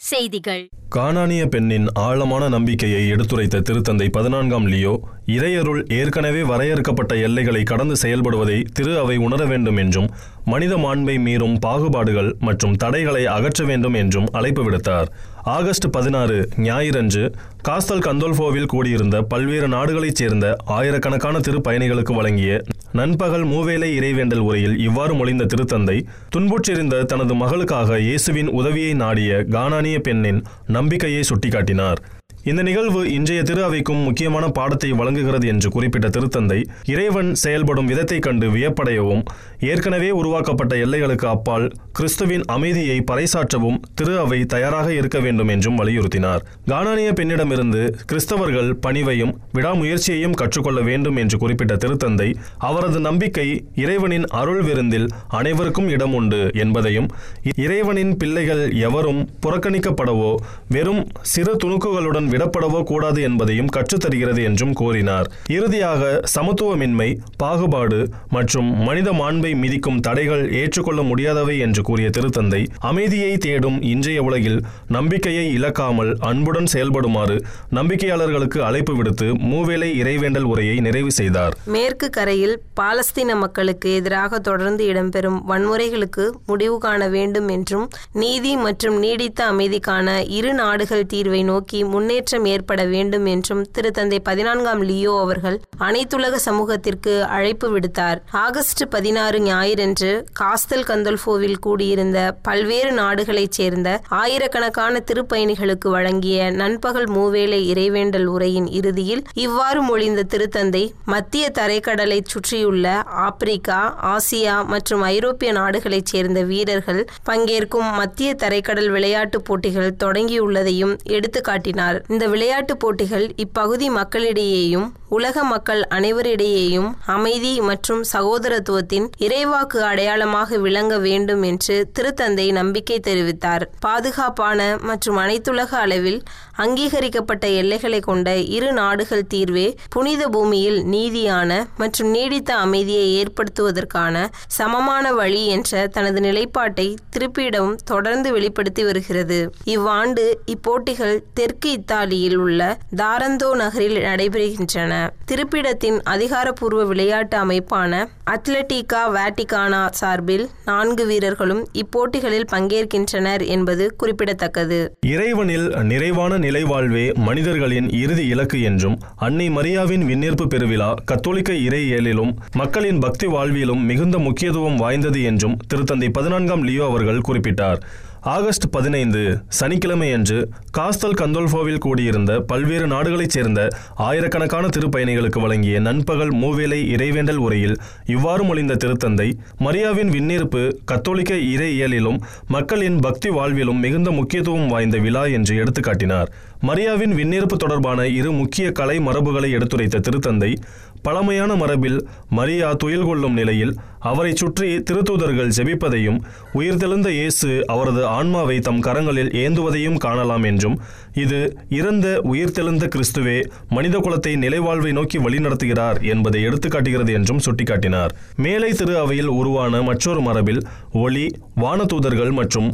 செய்திகள் கானானிய பெண்ணின் ஆழமான நம்பிக்கையை எடுத்துரைத்த திருத்தந்தை பதினான்காம் லியோ இறையருள் ஏற்கனவே வரையறுக்கப்பட்ட எல்லைகளை கடந்து செயல்படுவதை திரு அவை உணர வேண்டும் என்றும் மனித மாண்பை மீறும் பாகுபாடுகள் மற்றும் தடைகளை அகற்ற வேண்டும் என்றும் அழைப்பு விடுத்தார் ஆகஸ்ட் பதினாறு ஞாயிறன்று காஸ்தல் கந்தோல்ஃபோவில் கூடியிருந்த பல்வேறு நாடுகளைச் சேர்ந்த ஆயிரக்கணக்கான திருப்பயணிகளுக்கு வழங்கிய நண்பகல் மூவேளை இறைவேண்டல் உரையில் இவ்வாறு மொழிந்த திருத்தந்தை துன்புற்றிருந்த தனது மகளுக்காக இயேசுவின் உதவியை நாடிய கானானிய பெண்ணின் நம்பிக்கையை சுட்டிக்காட்டினார் இந்த நிகழ்வு இன்றைய திரு அவைக்கும் முக்கியமான பாடத்தை வழங்குகிறது என்று குறிப்பிட்ட திருத்தந்தை இறைவன் செயல்படும் விதத்தைக் கண்டு வியப்படையவும் ஏற்கனவே உருவாக்கப்பட்ட எல்லைகளுக்கு அப்பால் கிறிஸ்துவின் அமைதியை பறைசாற்றவும் திரு அவை தயாராக இருக்க வேண்டும் என்றும் வலியுறுத்தினார் கானானிய பெண்ணிடமிருந்து கிறிஸ்தவர்கள் பணிவையும் விடாமுயற்சியையும் கற்றுக்கொள்ள வேண்டும் என்று குறிப்பிட்ட திருத்தந்தை அவரது நம்பிக்கை இறைவனின் அருள் விருந்தில் அனைவருக்கும் இடம் உண்டு என்பதையும் இறைவனின் பிள்ளைகள் எவரும் புறக்கணிக்கப்படவோ வெறும் சிறு துணுக்குகளுடன் விடப்படவோ கூடாது என்பதையும் கற்றுத்தருகிறது என்றும் கூறினார் இறுதியாக சமத்துவமின்மை பாகுபாடு மற்றும் மனித மாண்பை மிதிக்கும் தடைகள் ஏற்றுக்கொள்ள முடியாதவை என்று கூறிய திருத்தந்தை அமைதியை தேடும் இன்றைய உலகில் நம்பிக்கையை இழக்காமல் அன்புடன் செயல்படுமாறு நம்பிக்கையாளர்களுக்கு அழைப்பு விடுத்து மூவேளை இறைவேண்டல் உரையை நிறைவு செய்தார் மேற்கு கரையில் பாலஸ்தீன மக்களுக்கு எதிராக தொடர்ந்து இடம்பெறும் வன்முறைகளுக்கு முடிவு காண வேண்டும் என்றும் நீதி மற்றும் நீடித்த அமைதிக்கான இரு நாடுகள் தீர்வை நோக்கி முன்னேற்றம் ஏற்பட வேண்டும் என்றும் திருத்தந்தை பதினான்காம் லியோ அவர்கள் அனைத்துலக சமூகத்திற்கு அழைப்பு விடுத்தார் ஆகஸ்ட் பதினாறு ஞாயிறன்று காஸ்தல் கந்தோல்ஃபோவில் கூடியிருந்த பல்வேறு நாடுகளைச் சேர்ந்த ஆயிரக்கணக்கான திருப்பயணிகளுக்கு வழங்கிய நண்பகல் மூவேளை இறைவேண்டல் உரையின் இறுதியில் இவ்வாறு மொழிந்த திருத்தந்தை மத்திய தரைக்கடலை சுற்றியுள்ள ஆப்பிரிக்கா ஆசியா மற்றும் ஐரோப்பிய நாடுகளைச் சேர்ந்த வீரர்கள் பங்கேற்கும் மத்திய தரைக்கடல் விளையாட்டுப் போட்டிகள் தொடங்கியுள்ளதையும் எடுத்துக்காட்டினார் இந்த விளையாட்டுப் போட்டிகள் இப்பகுதி மக்களிடையேயும் உலக மக்கள் அனைவரிடையேயும் அமைதி மற்றும் சகோதரத்துவத்தின் இறைவாக்கு அடையாளமாக விளங்க வேண்டும் என்று திருத்தந்தை நம்பிக்கை தெரிவித்தார் பாதுகாப்பான மற்றும் அனைத்துலக அளவில் அங்கீகரிக்கப்பட்ட எல்லைகளை கொண்ட இரு நாடுகள் தீர்வே புனித பூமியில் நீதியான மற்றும் நீடித்த அமைதியை ஏற்படுத்துவதற்கான சமமான வழி என்ற தனது நிலைப்பாட்டை திருப்பியிடவும் தொடர்ந்து வெளிப்படுத்தி வருகிறது இவ்வாண்டு இப்போட்டிகள் தெற்கு இத்தாலியில் உள்ள தாரந்தோ நகரில் நடைபெறுகின்றன திருப்பிடத்தின் அதிகாரப்பூர்வ விளையாட்டு அமைப்பான அத்லட்டிகா வேட்டிகானா சார்பில் நான்கு வீரர்களும் இப்போட்டிகளில் பங்கேற்கின்றனர் என்பது குறிப்பிடத்தக்கது இறைவனில் நிறைவான நிலைவாழ்வே மனிதர்களின் இறுதி இலக்கு என்றும் அன்னை மரியாவின் விண்ணேற்பு பெருவிழா கத்தோலிக்க இறையியலிலும் மக்களின் பக்தி வாழ்விலும் மிகுந்த முக்கியத்துவம் வாய்ந்தது என்றும் திருத்தந்தை பதினான்காம் லியோ அவர்கள் குறிப்பிட்டார் ஆகஸ்ட் பதினைந்து சனிக்கிழமையன்று காஸ்தல் கந்தோல்ஃபோவில் கூடியிருந்த பல்வேறு நாடுகளைச் சேர்ந்த ஆயிரக்கணக்கான திருப்பயணிகளுக்கு வழங்கிய நண்பகல் மூவேளை இறைவேண்டல் உரையில் இவ்வாறு மொழிந்த திருத்தந்தை மரியாவின் விண்ணேற்பு கத்தோலிக்க இறையியலிலும் மக்களின் பக்தி வாழ்விலும் மிகுந்த முக்கியத்துவம் வாய்ந்த விழா என்று எடுத்துக்காட்டினார் மரியாவின் விண்ணேற்பு தொடர்பான இரு முக்கிய கலை மரபுகளை எடுத்துரைத்த திருத்தந்தை பழமையான மரபில் மரியா துயில் கொள்ளும் நிலையில் அவரை சுற்றி திருத்தூதர்கள் ஜெபிப்பதையும் உயிர்த்தெழுந்த இயேசு அவரது ஆன்மாவை தம் கரங்களில் ஏந்துவதையும் காணலாம் என்றும் இது இறந்த உயிர்த்தெழுந்த கிறிஸ்துவே மனித குலத்தை நிலைவாழ்வை நோக்கி வழிநடத்துகிறார் என்பதை எடுத்துக்காட்டுகிறது என்றும் சுட்டிக்காட்டினார் மேலை திரு அவையில் உருவான மற்றொரு மரபில் ஒளி வானதூதர்கள் மற்றும்